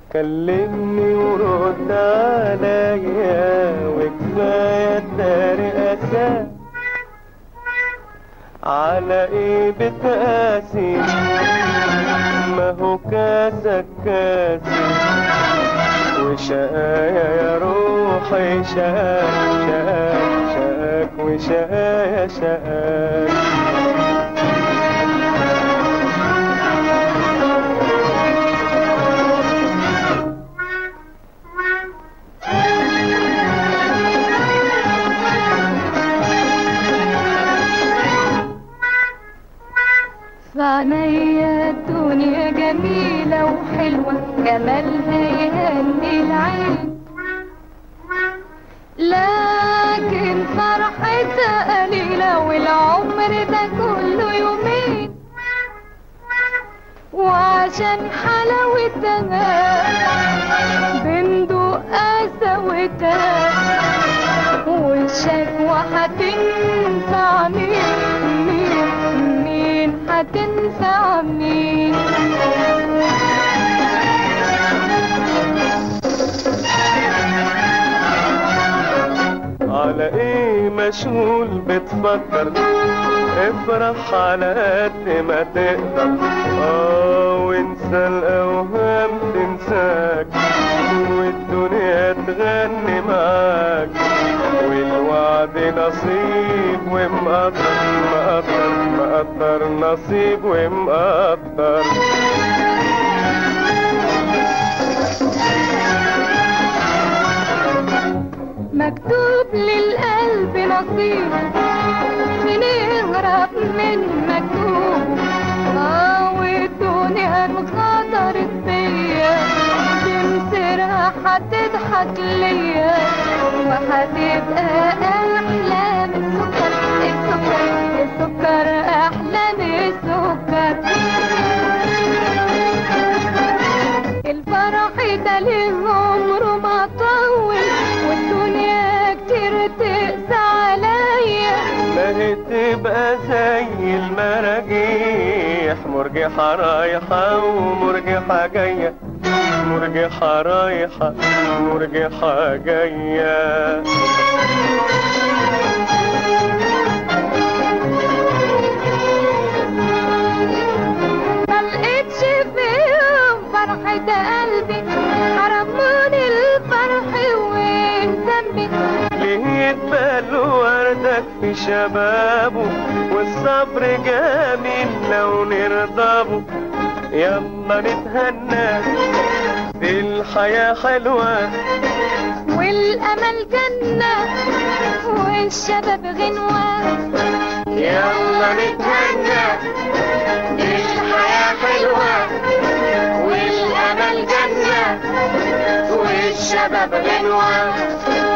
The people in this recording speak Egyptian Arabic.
كلمني ورد عليا وكفاية الطريقة على ايه بتقاسي ما هو كاسك كاسي وشقايا يا روحي شقاك شقاك شقاك وشقايا شقاك فعنيا الدنيا جميلة وحلوة جمالها يهني العين لكن فرحتها قليلة والعمر ده كله يومين وعشان حلاوتها بندق قساوتها والشكوى هتنفع مين مين مين هتنفع مين على ايه مشغول بتفكر افرح على قد ما تقدر اه وانسى الاوهام تنساك والدنيا تغني معاك والوعد نصيب ومقدر مقدر مقدر نصيب ومقدر مكتوب للقلب نصيب بنهرب من مكتوب اه والدنيا انخطرت بيا تمسرها هتضحك ليا وهتبقى احلام السكر السكر السكر احلام السكر الفرح ده ليه عمره ما طول والدنيا كتير تقسى عليا ما هي تبقى زي المراجيح مرجحة رايحة ومرجحة جاية مرجحة رايحة مرجحة جاية ما لقيتش فيهم فرحة قلبي حرموني الفرح وذنبي ليه يتبال وردك في شبابه والصبر جميل لو نرضبه يلا نتهنى دي الحياة حلوة والأمل جنة والشباب غنوة يلا نتهنى دي الحياة حلوة والأمل جنة والشباب غنوة